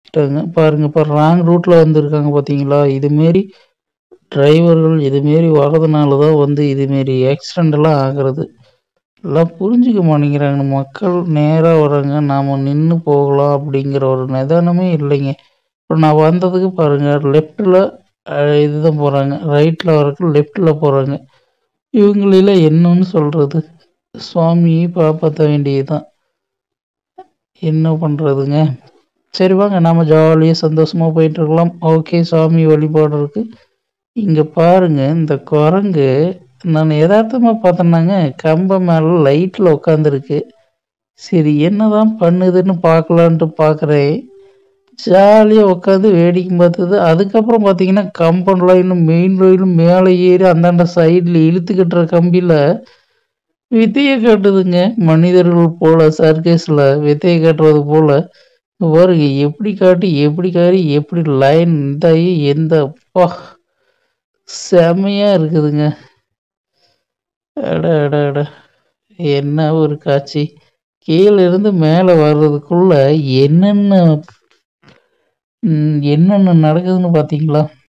ட்டாங்க. பாருங்க இப்ப ராங் ரூட்ல வந்திருக்காங்க பார்த்தீங்களா? இதுமாரி டிரைவர்கள் இதுமாரி வர்றதுனால தான் வந்து இதுமாரி ஆக்சிடென்ட்லாம் ஆகுறது. எல்லாம் புரிஞ்சுக்க மாட்டேங்கிறாங்க. மக்கள் நேரா வர்றாங்க. நாம நின்னு போகலாம் அப்படிங்கிற ஒரு நிதானமே இல்லைங்க. இப்ப நான் வந்ததுக்கு பாருங்க லெஃப்ட்ல அ இதுதான் போறாங்க. ரைட்ல வரக்கு லெஃப்ட்ல போறாங்க. இவங்களெல்லாம் என்னன்னு சொல்றது? சுவாமியே காப்பாத்த வேண்டியதுதான். என்ன பண்றதுங்க? சரி வாங்க நாம ஜாலியா சந்தோஷமா போயிட்டுருக்கலாம். ஓகே சாமி வழிபாடு இருக்கு. இங்க பாருங்க இந்த குரங்கு நான் எதார்த்தமா பார்த்தேனாங்க, கம்பம் மேல லைட்ல உட்காந்துருக்கு. சரி என்னதான் பண்ணுதுன்னு பார்க்கலான்ட்டு பார்க்குறேன். ஜாலியா உட்காந்து வேடிக்கை பார்த்தது. அதுக்கப்புறம் பார்த்தீங்கன்னா, கம்பம் லைனும், மெயின் லைனும் மேல ஏறி அந்தாண்ட சைடுல இழுத்து கட்டுற கம்பில வித்தைய காட்டுதுங்க. மனிதர்கள் போல சர்க்கஸ்ல வித்தைய காட்டுறது போல. பாருங்க எப்படி காட்டி, எப்படி காரி, எப்படி லைன் இதாயி எந்த அப்பா! செமையா இருக்குதுங்க. அட அட அட! என்ன ஒரு காட்சி! கீழ இருந்து மேல வர்றதுக்குள்ள என்னென்ன ம் என்னென்ன நடக்குதுன்னு பார்த்தீங்களா?